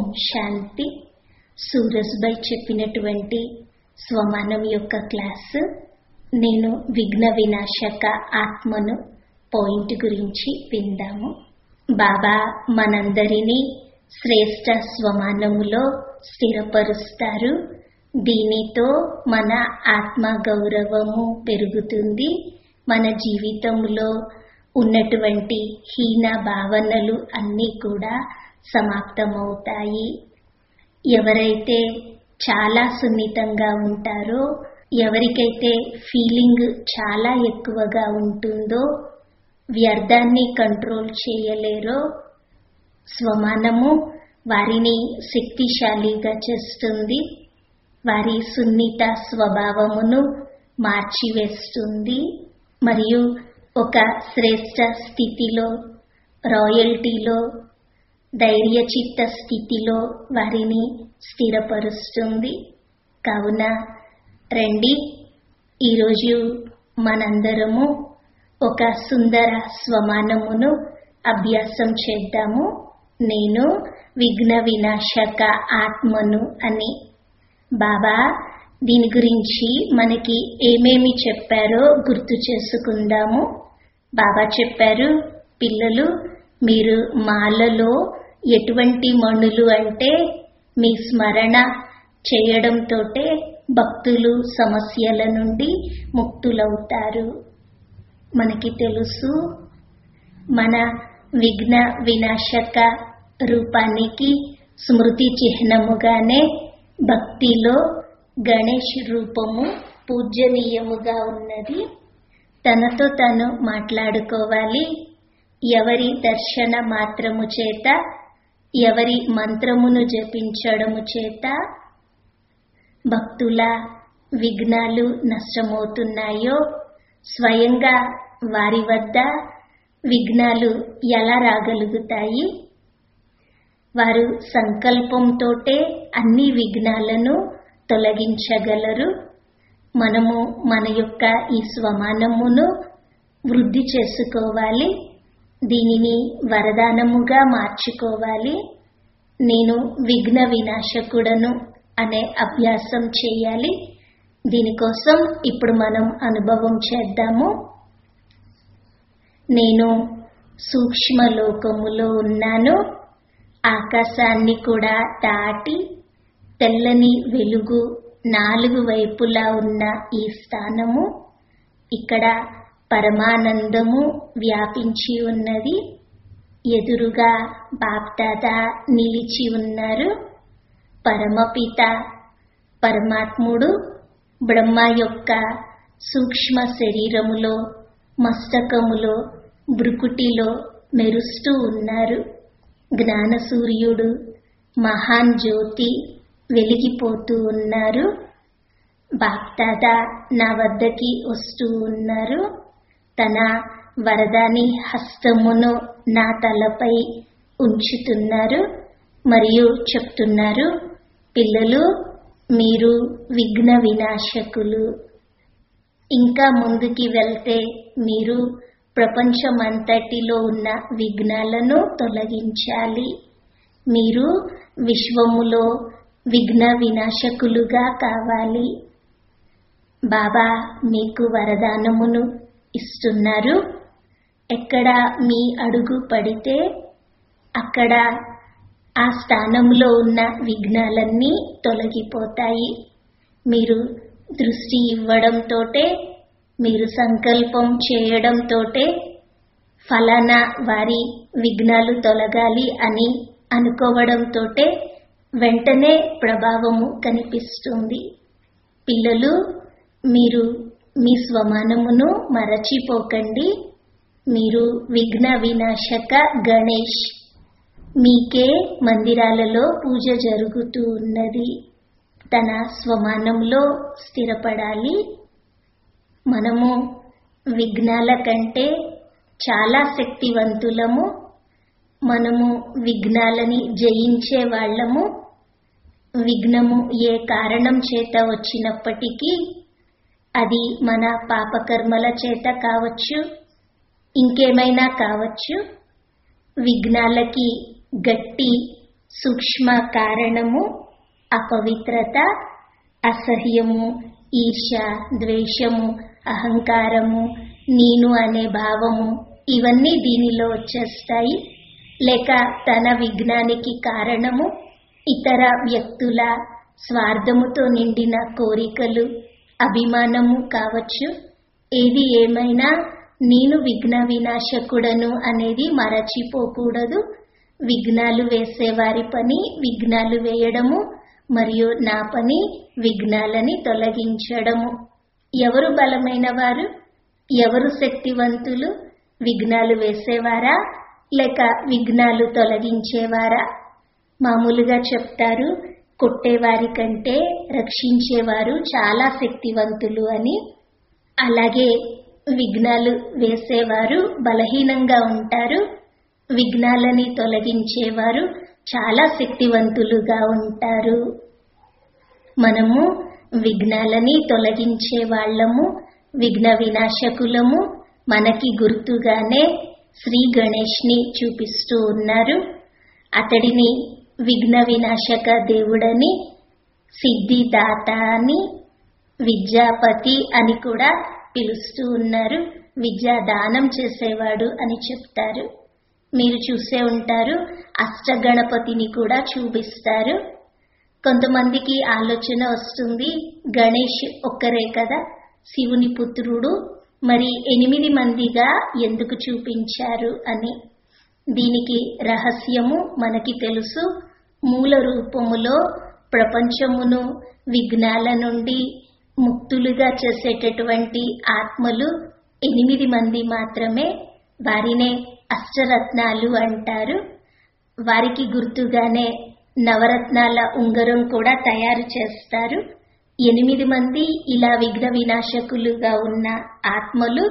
శాంతి సూరజ్భాయ్ చెప్పినటువంటి స్వమానం యొక్క క్లాస్ నేను విఘ్న వినాశక ఆత్మను పాయింట్ గురించి విందాము బాబా మనందరినీ శ్రేష్ట స్వమానములో స్థిరపరుస్తారు దీనితో మన ఆత్మ గౌరవము పెరుగుతుంది మన జీవితంలో ఉన్నటువంటి హీన భావనలు అన్నీ కూడా సమాప్తమవుతాయి ఎవరైతే చాలా సున్నితంగా ఉంటారో ఎవరికైతే ఫీలింగ్ చాలా ఎక్కువగా ఉంటుందో వ్యర్థాన్ని కంట్రోల్ చేయలేరో స్వమానము వారిని శక్తిశాలిగా చేస్తుంది వారి సున్నిత స్వభావమును మార్చివేస్తుంది మరియు ఒక శ్రేష్ట స్థితిలో రాయల్టీలో ధైర్యచిత్త స్థితిలో వారిని స్థిరపరుస్తుంది కావున రండి ఈరోజు మనందరము ఒక సుందర స్వమానమును అభ్యాసం చేద్దాము నేను విఘ్న వినాశక ఆత్మను అని బాబా దీని గురించి మనకి ఏమేమి చెప్పారో గుర్తు చేసుకుందాము బాబా చెప్పారు పిల్లలు మీరు మాలలో ఎటువంటి మణులు అంటే మీ స్మరణ చేయడంతోటే భక్తులు సమస్యల నుండి ముక్తులవుతారు మనకి తెలుసు మన విఘ్న వినాశక రూపానికి స్మృతి చిహ్నముగానే భక్తిలో గణేష్ రూపము పూజనీయముగా ఉన్నది తనతో తను మాట్లాడుకోవాలి ఎవరి దర్శన మాత్రము చేత ఎవరి మంత్రమును జపించడము చేత భక్తుల విఘ్నాలు నష్టమవుతున్నాయో స్వయంగా వారి వద్ద విఘ్నాలు ఎలా రాగలుగుతాయి వారు సంకల్పంతోటే అన్ని విఘ్నాలను తొలగించగలరు మనము మన యొక్క ఈ స్వమానమును వృద్ధి చేసుకోవాలి దీనిని వరదానముగా మార్చుకోవాలి నేను విఘ్న వినాశకుడను అనే అభ్యాసం చేయాలి దీనికోసం ఇప్పుడు మనం అనుభవం చేద్దాము నేను సూక్ష్మలోకములో ఉన్నాను ఆకాశాన్ని కూడా దాటి తెల్లని వెలుగు నాలుగు వైపులా ఉన్న ఈ స్థానము ఇక్కడ పరమానందము వ్యాపించి ఉన్నది ఎదురుగా బాప్దాదా నిలిచి ఉన్నారు పరమపిత పరమాత్ముడు బ్రహ్మ యొక్క సూక్ష్మ శరీరములో మస్తకములో బ్రుకుటిలో మెరుస్తూ ఉన్నారు జ్ఞాన సూర్యుడు మహాన్ జ్యోతి వెలిగిపోతూ ఉన్నారు బాప్దాదా నా వద్దకి వస్తూ ఉన్నారు తన వరదాని హస్తమును నా తలపై ఉంచుతున్నారు మరియు చెప్తున్నారు పిల్లలు మీరు విఘ్న వినాశకులు ఇంకా ముందుకి వెళ్తే మీరు ప్రపంచమంతటిలో ఉన్న విఘ్నాలను తొలగించాలి మీరు విశ్వములో విఘ్న వినాశకులుగా కావాలి బాబా మీకు వరదానమును ఇస్తున్నారు ఎక్కడ మీ అడుగు పడితే అక్కడ ఆ స్థానంలో ఉన్న విఘ్నాలన్నీ తొలగిపోతాయి మీరు దృష్టి ఇవ్వడంతోటే మీరు సంకల్పం చేయడంతోటే ఫలానా వారి విఘ్నాలు తొలగాలి అని అనుకోవడంతోటే వెంటనే ప్రభావము కనిపిస్తుంది పిల్లలు మీరు మీ స్వమానమును మరచిపోకండి మీరు విఘ్న వినాశక గణేష్ మీకే మందిరాలలో పూజ జరుగుతూ ఉన్నది తన స్వమానంలో స్థిరపడాలి మనము విఘ్నాల కంటే చాలా శక్తివంతులము మనము విఘ్నాలని జయించే వాళ్ళము విఘ్నము ఏ కారణం చేత వచ్చినప్పటికీ అది మన పాపకర్మల చేత కావచ్చు ఇంకేమైనా కావచ్చు విఘ్నాలకి గట్టి సూక్ష్మ కారణము అపవిత్రత అసహ్యము ఈర్ష ద్వేషము అహంకారము నేను అనే భావము ఇవన్నీ దీనిలో వచ్చేస్తాయి లేక తన విఘ్నానికి కారణము ఇతర వ్యక్తుల స్వార్థముతో నిండిన కోరికలు అభిమానము కావచ్చు ఏది ఏమైనా నేను విఘ్న వినాశకుడను అనేది మరచిపోకూడదు విఘ్నాలు వేసేవారి పని విఘ్నాలు వేయడము మరియు నా పని విఘ్నాలని తొలగించడము ఎవరు బలమైన వారు ఎవరు శక్తివంతులు విఘ్నాలు వేసేవారా లేక విఘ్నాలు తొలగించేవారా మామూలుగా చెప్తారు కొట్టేవారి కంటే రక్షించేవారు చాలా శక్తివంతులు అని అలాగే విఘ్నాలు వేసేవారు బలహీనంగా ఉంటారు విఘ్నాలని తొలగించేవారు చాలా శక్తివంతులుగా ఉంటారు మనము విఘ్నాలని తొలగించే వాళ్ళము విఘ్న వినాశకులము మనకి గుర్తుగానే శ్రీ గణేష్ని చూపిస్తూ ఉన్నారు అతడిని విఘ్న వినాశక దేవుడని సిద్ధిదాత అని విద్యాపతి అని కూడా పిలుస్తూ ఉన్నారు విద్యా దానం చేసేవాడు అని చెప్తారు మీరు చూసే ఉంటారు అష్టగణపతిని కూడా చూపిస్తారు కొంతమందికి ఆలోచన వస్తుంది గణేష్ ఒక్కరే కదా శివుని పుత్రుడు మరి ఎనిమిది మందిగా ఎందుకు చూపించారు అని దీనికి రహస్యము మనకి తెలుసు మూల రూపములో ప్రపంచమును విఘ్నాల నుండి ముక్తులుగా చేసేటటువంటి ఆత్మలు ఎనిమిది మంది మాత్రమే వారినే అష్టరత్నాలు అంటారు వారికి గుర్తుగానే నవరత్నాల ఉంగరం కూడా తయారు చేస్తారు ఎనిమిది మంది ఇలా విఘ్న వినాశకులుగా ఉన్న ఆత్మలు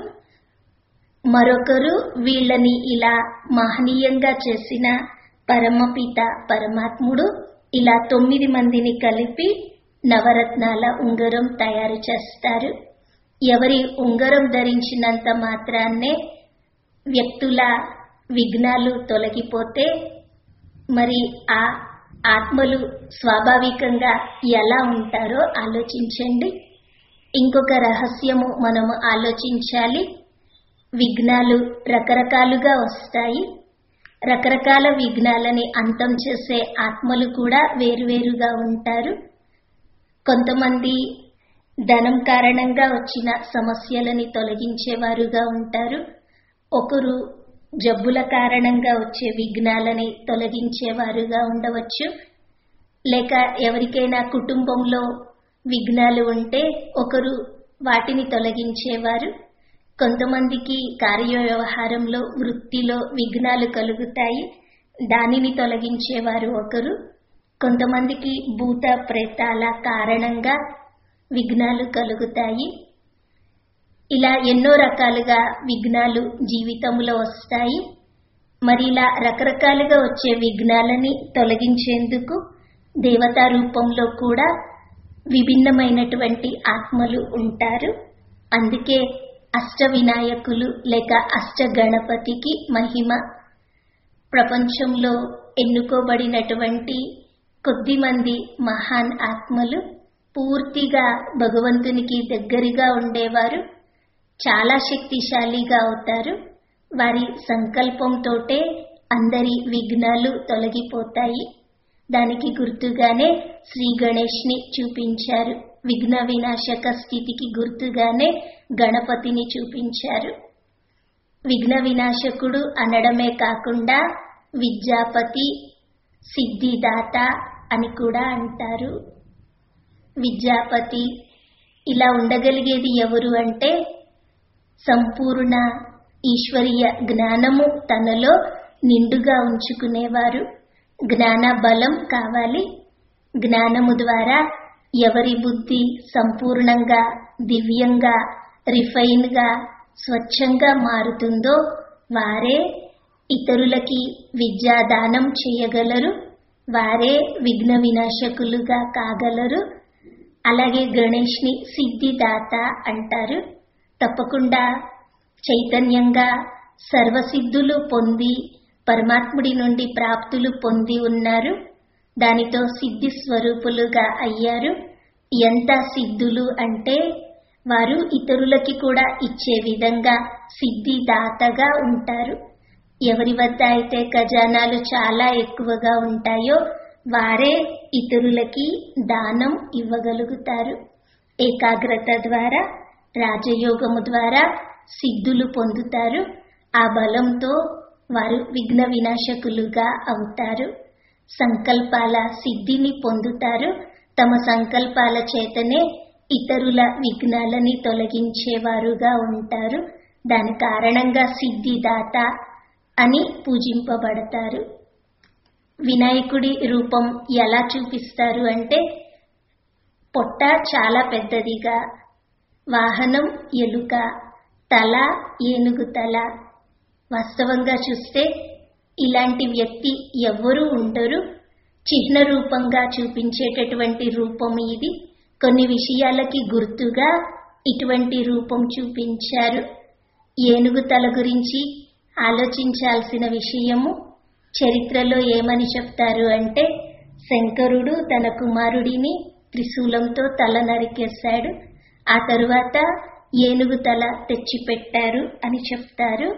మరొకరు వీళ్ళని ఇలా మహనీయంగా చేసిన పరమపిత పరమాత్ముడు ఇలా తొమ్మిది మందిని కలిపి నవరత్నాల ఉంగరం తయారు చేస్తారు ఎవరి ఉంగరం ధరించినంత మాత్రాన్నే వ్యక్తుల విఘ్నాలు తొలగిపోతే మరి ఆ ఆత్మలు స్వాభావికంగా ఎలా ఉంటారో ఆలోచించండి ఇంకొక రహస్యము మనము ఆలోచించాలి విఘ్నాలు రకరకాలుగా వస్తాయి రకరకాల విఘ్నాలని అంతం చేసే ఆత్మలు కూడా వేరువేరుగా ఉంటారు కొంతమంది ధనం కారణంగా వచ్చిన సమస్యలని తొలగించేవారుగా ఉంటారు ఒకరు జబ్బుల కారణంగా వచ్చే విఘ్నాలని తొలగించేవారుగా ఉండవచ్చు లేక ఎవరికైనా కుటుంబంలో విఘ్నాలు ఉంటే ఒకరు వాటిని తొలగించేవారు కొంతమందికి కార్య వ్యవహారంలో వృత్తిలో విఘ్నాలు కలుగుతాయి దానిని తొలగించేవారు ఒకరు కొంతమందికి భూత ప్రేతాల కారణంగా విఘ్నాలు కలుగుతాయి ఇలా ఎన్నో రకాలుగా విఘ్నాలు జీవితంలో వస్తాయి మరి ఇలా రకరకాలుగా వచ్చే విఘ్నాలని తొలగించేందుకు దేవతా రూపంలో కూడా విభిన్నమైనటువంటి ఆత్మలు ఉంటారు అందుకే అష్ట వినాయకులు లేక అష్ట గణపతికి మహిమ ప్రపంచంలో ఎన్నుకోబడినటువంటి కొద్దిమంది మహాన్ ఆత్మలు పూర్తిగా భగవంతునికి దగ్గరగా ఉండేవారు చాలా శక్తిశాలిగా అవుతారు వారి సంకల్పంతోటే అందరి విఘ్నాలు తొలగిపోతాయి దానికి గుర్తుగానే శ్రీ గణేష్ని చూపించారు విఘ్న వినాశక స్థితికి గుర్తుగానే గణపతిని చూపించారు విఘ్న వినాశకుడు అనడమే కాకుండా విద్యాపతి సిద్ధిదాత అని కూడా అంటారు విద్యాపతి ఇలా ఉండగలిగేది ఎవరు అంటే సంపూర్ణ ఈశ్వరీయ జ్ఞానము తనలో నిండుగా ఉంచుకునేవారు జ్ఞాన బలం కావాలి జ్ఞానము ద్వారా ఎవరి బుద్ధి సంపూర్ణంగా దివ్యంగా రిఫైన్గా స్వచ్ఛంగా మారుతుందో వారే ఇతరులకి విద్యాదానం చేయగలరు వారే విఘ్న వినాశకులుగా కాగలరు అలాగే గణేష్ని సిద్ధిదాత అంటారు తప్పకుండా చైతన్యంగా సర్వసిద్ధులు పొంది పరమాత్ముడి నుండి ప్రాప్తులు పొంది ఉన్నారు దానితో సిద్ధి స్వరూపులుగా అయ్యారు ఎంత సిద్ధులు అంటే వారు ఇతరులకి కూడా ఇచ్చే విధంగా సిద్ధిదాతగా ఉంటారు ఎవరి వద్ద అయితే ఖజానాలు చాలా ఎక్కువగా ఉంటాయో వారే ఇతరులకి దానం ఇవ్వగలుగుతారు ఏకాగ్రత ద్వారా రాజయోగము ద్వారా సిద్ధులు పొందుతారు ఆ బలంతో వారు విఘ్న వినాశకులుగా అవుతారు సంకల్పాల సిద్ధిని పొందుతారు తమ సంకల్పాల చేతనే ఇతరుల విఘ్నాలని తొలగించేవారుగా ఉంటారు దాని కారణంగా సిద్ధిదాత అని పూజింపబడతారు వినాయకుడి రూపం ఎలా చూపిస్తారు అంటే పొట్ట చాలా పెద్దదిగా వాహనం ఎలుక తల ఏనుగు తల వాస్తవంగా చూస్తే ఇలాంటి వ్యక్తి ఎవ్వరూ ఉండరు చిహ్న రూపంగా చూపించేటటువంటి రూపం ఇది కొన్ని విషయాలకి గుర్తుగా ఇటువంటి రూపం చూపించారు ఏనుగు తల గురించి ఆలోచించాల్సిన విషయము చరిత్రలో ఏమని చెప్తారు అంటే శంకరుడు తన కుమారుడిని త్రిశూలంతో తల నరికేశాడు ఆ తరువాత ఏనుగు తల తెచ్చిపెట్టారు అని చెప్తారు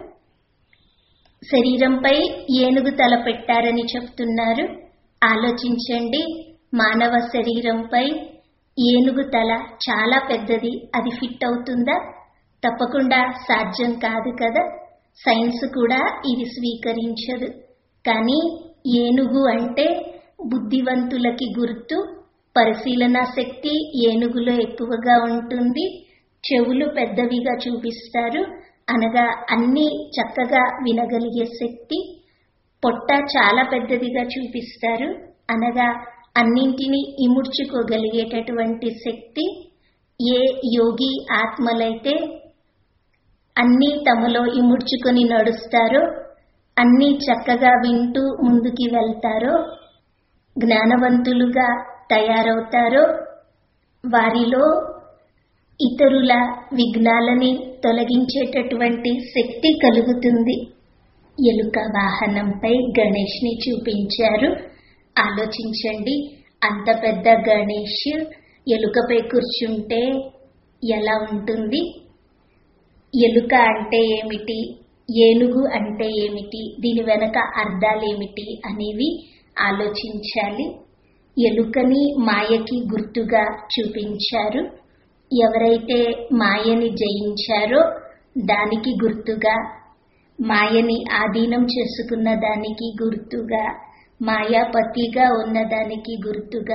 శరీరంపై ఏనుగు తల పెట్టారని చెప్తున్నారు ఆలోచించండి మానవ శరీరంపై ఏనుగు తల చాలా పెద్దది అది ఫిట్ అవుతుందా తప్పకుండా సాధ్యం కాదు కదా సైన్స్ కూడా ఇది స్వీకరించదు కానీ ఏనుగు అంటే బుద్ధివంతులకి గుర్తు పరిశీలన శక్తి ఏనుగులో ఎక్కువగా ఉంటుంది చెవులు పెద్దవిగా చూపిస్తారు అనగా అన్ని చక్కగా వినగలిగే శక్తి పొట్ట చాలా పెద్దదిగా చూపిస్తారు అనగా అన్నింటినీ ఇముడ్చుకోగలిగేటటువంటి శక్తి ఏ యోగి ఆత్మలైతే అన్నీ తమలో ఇముడ్చుకొని నడుస్తారో అన్నీ చక్కగా వింటూ ముందుకి వెళ్తారో జ్ఞానవంతులుగా తయారవుతారో వారిలో ఇతరుల విఘ్నాలని తొలగించేటటువంటి శక్తి కలుగుతుంది ఎలుక వాహనంపై గణేష్ని చూపించారు ఆలోచించండి అంత పెద్ద గణేష్ ఎలుకపై కూర్చుంటే ఎలా ఉంటుంది ఎలుక అంటే ఏమిటి ఏనుగు అంటే ఏమిటి దీని వెనక అర్థాలేమిటి అనేవి ఆలోచించాలి ఎలుకని మాయకి గుర్తుగా చూపించారు ఎవరైతే మాయని జయించారో దానికి గుర్తుగా మాయని ఆధీనం చేసుకున్న దానికి గుర్తుగా మాయాపతిగా ఉన్నదానికి గుర్తుగా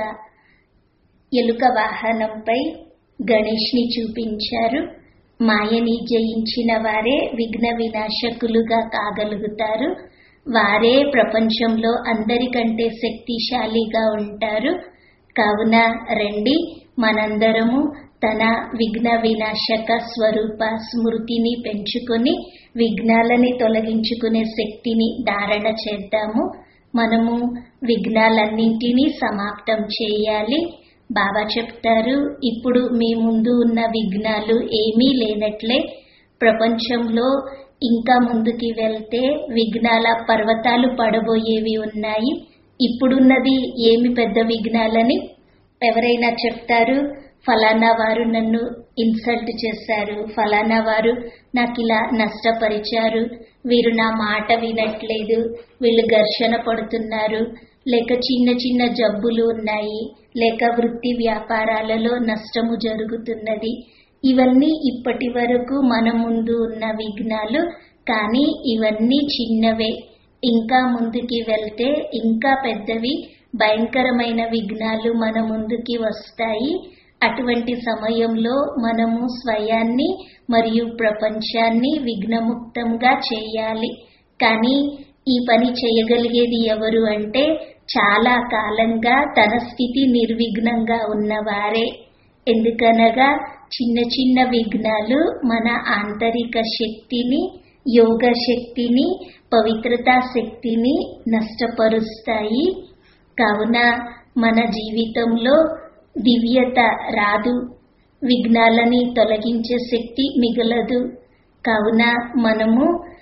ఎలుక వాహనంపై గణేష్ని చూపించారు మాయని జయించిన వారే విఘ్న వినాశకులుగా కాగలుగుతారు వారే ప్రపంచంలో అందరికంటే శక్తిశాలిగా ఉంటారు కావున రండి మనందరము తన విఘ్న వినాశక స్వరూప స్మృతిని పెంచుకొని విఘ్నాలని తొలగించుకునే శక్తిని ధారణ చేద్దాము మనము విఘ్నాలన్నింటినీ సమాప్తం చేయాలి బాబా చెప్తారు ఇప్పుడు మీ ముందు ఉన్న విఘ్నాలు ఏమీ లేనట్లే ప్రపంచంలో ఇంకా ముందుకి వెళ్తే విఘ్నాల పర్వతాలు పడబోయేవి ఉన్నాయి ఇప్పుడున్నది ఏమి పెద్ద విఘ్నాలని ఎవరైనా చెప్తారు ఫలానా వారు నన్ను ఇన్సల్ట్ చేశారు ఫలానా వారు నాకు ఇలా నష్టపరిచారు వీరు నా మాట వినట్లేదు వీళ్ళు ఘర్షణ పడుతున్నారు లేక చిన్న చిన్న జబ్బులు ఉన్నాయి లేక వృత్తి వ్యాపారాలలో నష్టము జరుగుతున్నది ఇవన్నీ ఇప్పటి వరకు మన ముందు ఉన్న విఘ్నాలు కానీ ఇవన్నీ చిన్నవే ఇంకా ముందుకి వెళ్తే ఇంకా పెద్దవి భయంకరమైన విఘ్నాలు మన ముందుకి వస్తాయి అటువంటి సమయంలో మనము స్వయాన్ని మరియు ప్రపంచాన్ని విఘ్నముక్తంగా చేయాలి కానీ ఈ పని చేయగలిగేది ఎవరు అంటే చాలా కాలంగా తన స్థితి నిర్విఘ్నంగా ఉన్నవారే ఎందుకనగా చిన్న చిన్న విఘ్నాలు మన ఆంతరిక శక్తిని యోగ శక్తిని పవిత్రతా శక్తిని నష్టపరుస్తాయి కావున మన జీవితంలో దివ్యత రాదు విఘ్నాలని తొలగించే శక్తి మిగలదు కావున మనము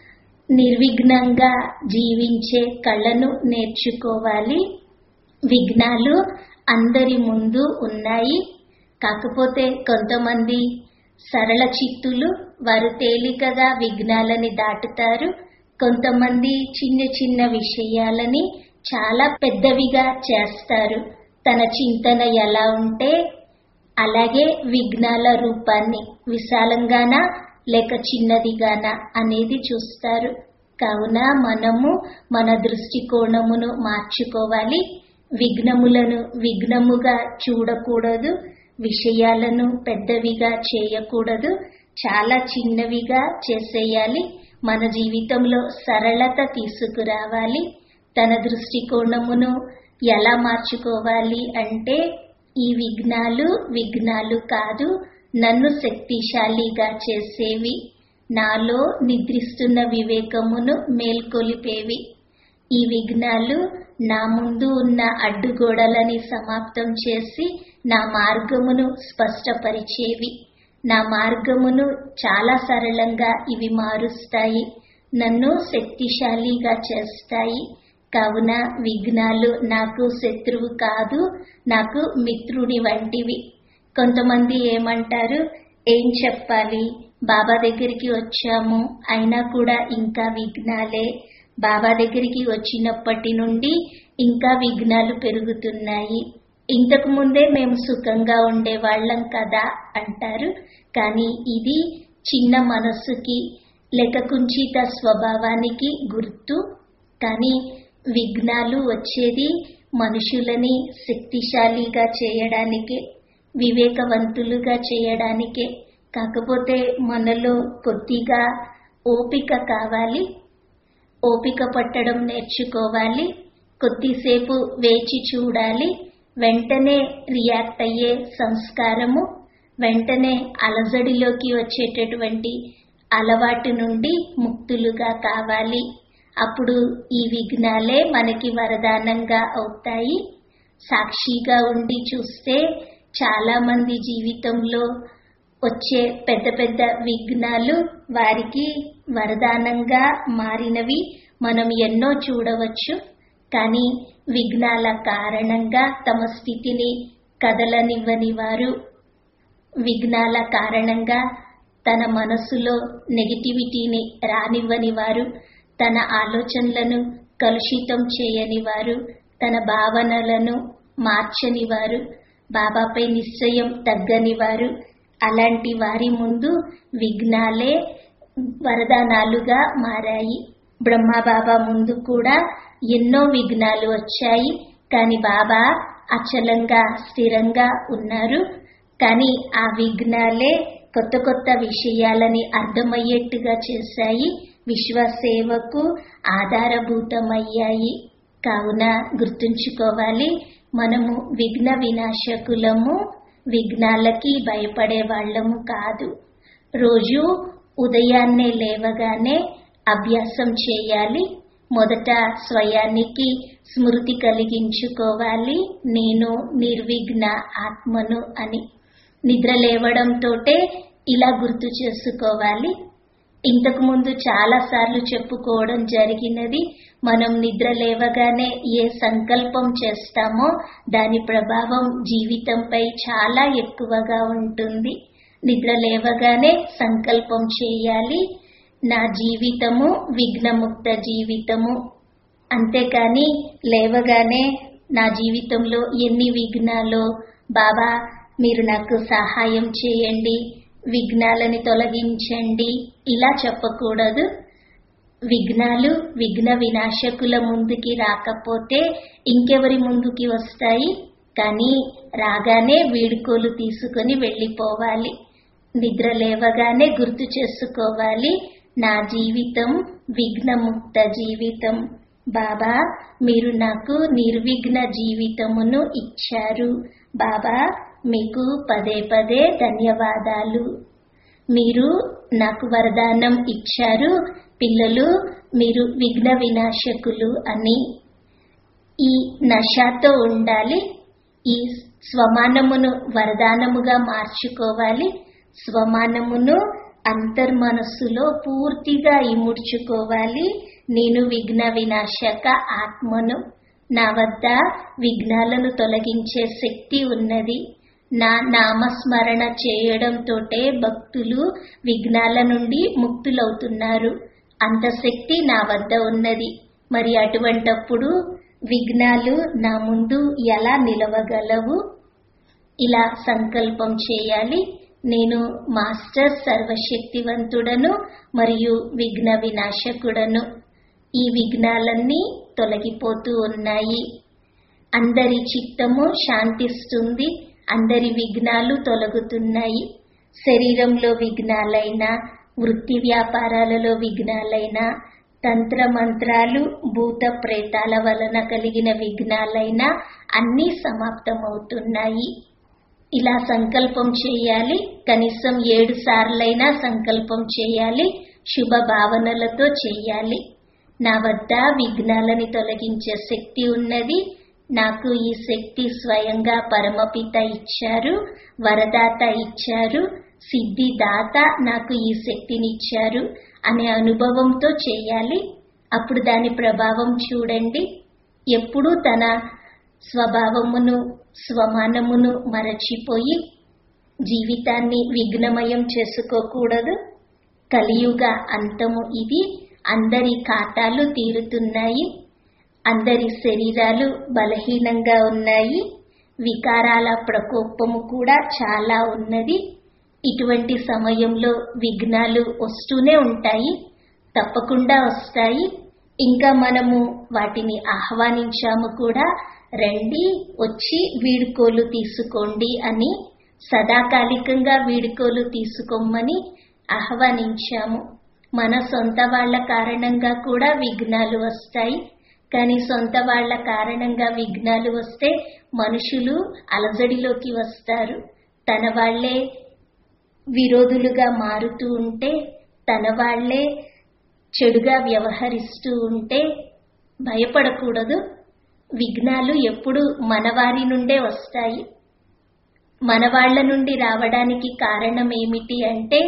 నిర్విఘ్నంగా జీవించే కళను నేర్చుకోవాలి విఘ్నాలు అందరి ముందు ఉన్నాయి కాకపోతే కొంతమంది సరళ చిత్తులు వారు తేలికగా విఘ్నాలని దాటుతారు కొంతమంది చిన్న చిన్న విషయాలని చాలా పెద్దవిగా చేస్తారు తన చింతన ఎలా ఉంటే అలాగే విఘ్నాల రూపాన్ని విశాలంగానా లేక చిన్నదిగానా అనేది చూస్తారు కావున మనము మన దృష్టికోణమును మార్చుకోవాలి విఘ్నములను విఘ్నముగా చూడకూడదు విషయాలను పెద్దవిగా చేయకూడదు చాలా చిన్నవిగా చేసేయాలి మన జీవితంలో సరళత తీసుకురావాలి తన దృష్టికోణమును ఎలా మార్చుకోవాలి అంటే ఈ విఘ్నాలు విఘ్నాలు కాదు నన్ను శక్తిశాలిగా చేసేవి నాలో నిద్రిస్తున్న వివేకమును మేల్కొలిపేవి ఈ విఘ్నాలు నా ముందు ఉన్న అడ్డుగోడలని సమాప్తం చేసి నా మార్గమును స్పష్టపరిచేవి నా మార్గమును చాలా సరళంగా ఇవి మారుస్తాయి నన్ను శక్తిశాలిగా చేస్తాయి కావున విఘ్నాలు నాకు శత్రువు కాదు నాకు మిత్రుడి వంటివి కొంతమంది ఏమంటారు ఏం చెప్పాలి బాబా దగ్గరికి వచ్చాము అయినా కూడా ఇంకా విఘ్నాలే బాబా దగ్గరికి వచ్చినప్పటి నుండి ఇంకా విఘ్నాలు పెరుగుతున్నాయి ఇంతకు ముందే మేము సుఖంగా ఉండేవాళ్ళం కదా అంటారు కానీ ఇది చిన్న మనస్సుకి లేక కుంచిత స్వభావానికి గుర్తు కానీ విఘ్నాలు వచ్చేది మనుషులని శక్తిశాలిగా చేయడానికే వివేకవంతులుగా చేయడానికే కాకపోతే మనలో కొద్దిగా ఓపిక కావాలి ఓపిక పట్టడం నేర్చుకోవాలి కొద్దిసేపు వేచి చూడాలి వెంటనే రియాక్ట్ అయ్యే సంస్కారము వెంటనే అలజడిలోకి వచ్చేటటువంటి అలవాటు నుండి ముక్తులుగా కావాలి అప్పుడు ఈ విఘ్నాలే మనకి వరదానంగా అవుతాయి సాక్షిగా ఉండి చూస్తే చాలా మంది జీవితంలో వచ్చే పెద్ద పెద్ద విఘ్నాలు వారికి వరదానంగా మారినవి మనం ఎన్నో చూడవచ్చు కానీ విఘ్నాల కారణంగా తమ స్థితిని కదలనివ్వని వారు విఘ్నాల కారణంగా తన మనసులో నెగిటివిటీని రానివ్వని వారు తన ఆలోచనలను కలుషితం చేయని వారు తన భావనలను మార్చని వారు బాబాపై నిశ్చయం తగ్గని వారు అలాంటి వారి ముందు విఘ్నాలే వరదానాలుగా మారాయి బ్రహ్మబాబా ముందు కూడా ఎన్నో విఘ్నాలు వచ్చాయి కానీ బాబా అచలంగా స్థిరంగా ఉన్నారు కానీ ఆ విఘ్నాలే కొత్త కొత్త విషయాలని అర్థమయ్యేట్టుగా చేశాయి విశ్వసేవకు ఆధారభూతమయ్యాయి కావున గుర్తుంచుకోవాలి మనము విఘ్న వినాశకులము విఘ్నాలకి భయపడే వాళ్ళము కాదు రోజు ఉదయాన్నే లేవగానే అభ్యాసం చేయాలి మొదట స్వయానికి స్మృతి కలిగించుకోవాలి నేను నిర్విఘ్న ఆత్మను అని నిద్ర లేవడంతోటే ఇలా గుర్తు చేసుకోవాలి ఇంతకు ముందు చాలా సార్లు చెప్పుకోవడం జరిగినది మనం నిద్ర లేవగానే ఏ సంకల్పం చేస్తామో దాని ప్రభావం జీవితంపై చాలా ఎక్కువగా ఉంటుంది నిద్ర లేవగానే సంకల్పం చేయాలి నా జీవితము విఘ్నముక్త జీవితము అంతేకాని లేవగానే నా జీవితంలో ఎన్ని విఘ్నాలో బాబా మీరు నాకు సహాయం చేయండి విఘ్నాలని తొలగించండి ఇలా చెప్పకూడదు విఘ్నాలు విఘ్న వినాశకుల ముందుకి రాకపోతే ఇంకెవరి ముందుకి వస్తాయి కానీ రాగానే వీడుకోలు తీసుకొని వెళ్ళిపోవాలి నిద్ర లేవగానే గుర్తు చేసుకోవాలి నా జీవితం విఘ్నముక్త జీవితం బాబా మీరు నాకు నిర్విఘ్న జీవితమును ఇచ్చారు బాబా మీకు పదే పదే ధన్యవాదాలు మీరు నాకు వరదానం ఇచ్చారు పిల్లలు మీరు విఘ్న వినాశకులు అని ఈ నషాతో ఉండాలి ఈ స్వమానమును వరదానముగా మార్చుకోవాలి స్వమానమును అంతర్మనస్సులో పూర్తిగా ఇముడ్చుకోవాలి నేను విఘ్న వినాశక ఆత్మను నా వద్ద విఘ్నాలను తొలగించే శక్తి ఉన్నది నా నామస్మరణ చేయడంతోటే భక్తులు విఘ్నాల నుండి ముక్తులవుతున్నారు అంత శక్తి నా వద్ద ఉన్నది మరి అటువంటప్పుడు విఘ్నాలు నా ముందు ఎలా నిలవగలవు ఇలా సంకల్పం చేయాలి నేను మాస్టర్ సర్వశక్తివంతుడను మరియు విఘ్న వినాశకుడను ఈ విఘ్నాలన్నీ తొలగిపోతూ ఉన్నాయి అందరి చిత్తము శాంతిస్తుంది అందరి విఘ్నాలు తొలగుతున్నాయి శరీరంలో విఘ్నాలైనా వృత్తి వ్యాపారాలలో విఘ్నాలైనా తంత్ర మంత్రాలు భూత ప్రేతాల వలన కలిగిన విఘ్నాలైనా అన్నీ సమాప్తమవుతున్నాయి ఇలా సంకల్పం చేయాలి కనీసం ఏడు సార్లైనా సంకల్పం చేయాలి శుభ భావనలతో చేయాలి నా వద్ద విఘ్నాలని తొలగించే శక్తి ఉన్నది నాకు ఈ శక్తి స్వయంగా పరమపిత ఇచ్చారు వరదాత ఇచ్చారు సిద్ధిదాత నాకు ఈ శక్తిని ఇచ్చారు అనే అనుభవంతో చేయాలి అప్పుడు దాని ప్రభావం చూడండి ఎప్పుడూ తన స్వభావమును స్వమానమును మరచిపోయి జీవితాన్ని విఘ్నమయం చేసుకోకూడదు కలియుగ అంతము ఇది అందరి ఖాతాలు తీరుతున్నాయి అందరి శరీరాలు బలహీనంగా ఉన్నాయి వికారాల ప్రకోపము కూడా చాలా ఉన్నది ఇటువంటి సమయంలో విఘ్నాలు వస్తూనే ఉంటాయి తప్పకుండా వస్తాయి ఇంకా మనము వాటిని ఆహ్వానించాము కూడా రండి వచ్చి వీడుకోలు తీసుకోండి అని సదాకాలికంగా వీడుకోలు తీసుకోమని ఆహ్వానించాము మన సొంత వాళ్ళ కారణంగా కూడా విఘ్నాలు వస్తాయి కానీ సొంత వాళ్ళ కారణంగా విఘ్నాలు వస్తే మనుషులు అలజడిలోకి వస్తారు తన వాళ్లే విరోధులుగా మారుతూ ఉంటే తన వాళ్లే చెడుగా వ్యవహరిస్తూ ఉంటే భయపడకూడదు విఘ్నాలు ఎప్పుడు మనవారి నుండే వస్తాయి మన వాళ్ల నుండి రావడానికి కారణం ఏమిటి అంటే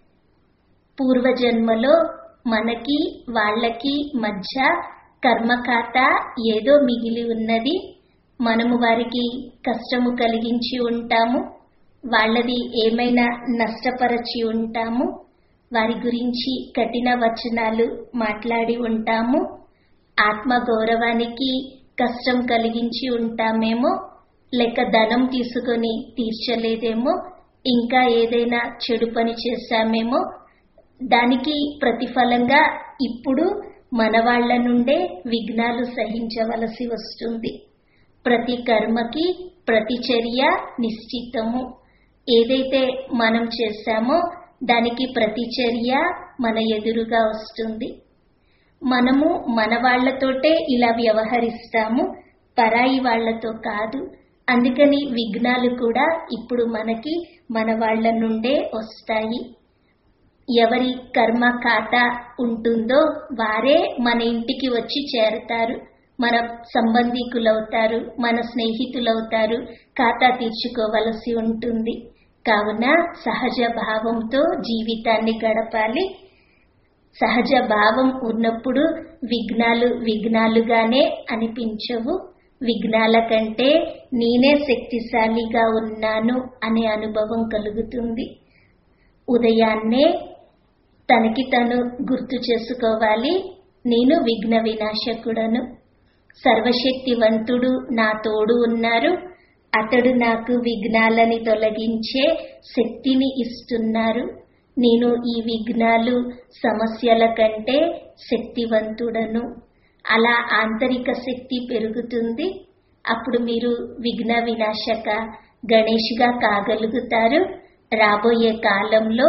పూర్వజన్మలో మనకి వాళ్ళకి మధ్య కర్మఖాత ఏదో మిగిలి ఉన్నది మనము వారికి కష్టము కలిగించి ఉంటాము వాళ్ళది ఏమైనా నష్టపరచి ఉంటాము వారి గురించి కఠిన వచనాలు మాట్లాడి ఉంటాము ఆత్మ గౌరవానికి కష్టం కలిగించి ఉంటామేమో లేక ధనం తీసుకొని తీర్చలేదేమో ఇంకా ఏదైనా చెడు పని చేశామేమో దానికి ప్రతిఫలంగా ఇప్పుడు మన వాళ్ల నుండే విఘ్నాలు సహించవలసి వస్తుంది ప్రతి కర్మకి ప్రతి చర్య నిశ్చితము ఏదైతే మనం చేశామో దానికి ప్రతి చర్య మన ఎదురుగా వస్తుంది మనము మన వాళ్లతోటే ఇలా వ్యవహరిస్తాము పరాయి వాళ్లతో కాదు అందుకని విఘ్నాలు కూడా ఇప్పుడు మనకి మన వాళ్ల నుండే వస్తాయి ఎవరి కర్మ ఖాతా ఉంటుందో వారే మన ఇంటికి వచ్చి చేరతారు మన సంబంధికులవుతారు మన స్నేహితులవుతారు ఖాతా తీర్చుకోవలసి ఉంటుంది కావున సహజ భావంతో జీవితాన్ని గడపాలి సహజ భావం ఉన్నప్పుడు విఘ్నాలు విఘ్నాలుగానే అనిపించవు విఘ్నాల కంటే నేనే శక్తిశాలిగా ఉన్నాను అనే అనుభవం కలుగుతుంది ఉదయాన్నే తనకి తను గుర్తు చేసుకోవాలి నేను విఘ్న వినాశకుడను సర్వశక్తివంతుడు నా తోడు ఉన్నారు అతడు నాకు విఘ్నాలని తొలగించే శక్తిని ఇస్తున్నారు నేను ఈ విఘ్నాలు సమస్యల కంటే శక్తివంతుడను అలా ఆంతరిక శక్తి పెరుగుతుంది అప్పుడు మీరు విఘ్న వినాశక గణేష్గా కాగలుగుతారు రాబోయే కాలంలో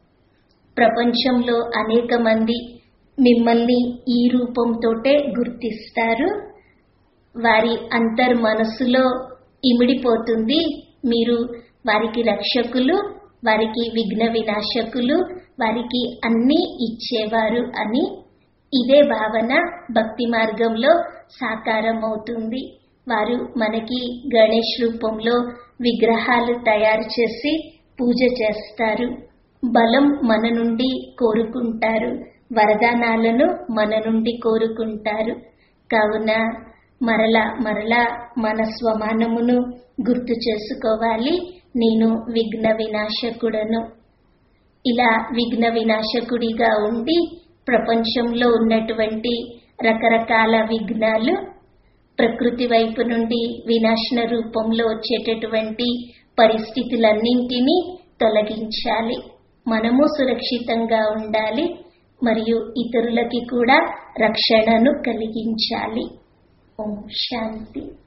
ప్రపంచంలో అనేక మంది మిమ్మల్ని ఈ రూపంతోటే గుర్తిస్తారు వారి అంతర్ మనస్సులో ఇమిడిపోతుంది మీరు వారికి రక్షకులు వారికి విఘ్న వినాశకులు వారికి అన్నీ ఇచ్చేవారు అని ఇదే భావన భక్తి మార్గంలో సాకారమవుతుంది వారు మనకి గణేష్ రూపంలో విగ్రహాలు తయారు చేసి పూజ చేస్తారు బలం మన నుండి కోరుకుంటారు వరదానాలను మన నుండి కోరుకుంటారు కావున మరలా మరలా మన స్వమానమును గుర్తు చేసుకోవాలి నేను విఘ్న వినాశకుడను ఇలా విఘ్న వినాశకుడిగా ఉండి ప్రపంచంలో ఉన్నటువంటి రకరకాల విఘ్నాలు ప్రకృతి వైపు నుండి వినాశన రూపంలో వచ్చేటటువంటి పరిస్థితులన్నింటినీ తొలగించాలి మనము సురక్షితంగా ఉండాలి మరియు ఇతరులకి కూడా రక్షణను కలిగించాలి ఓం శాంతి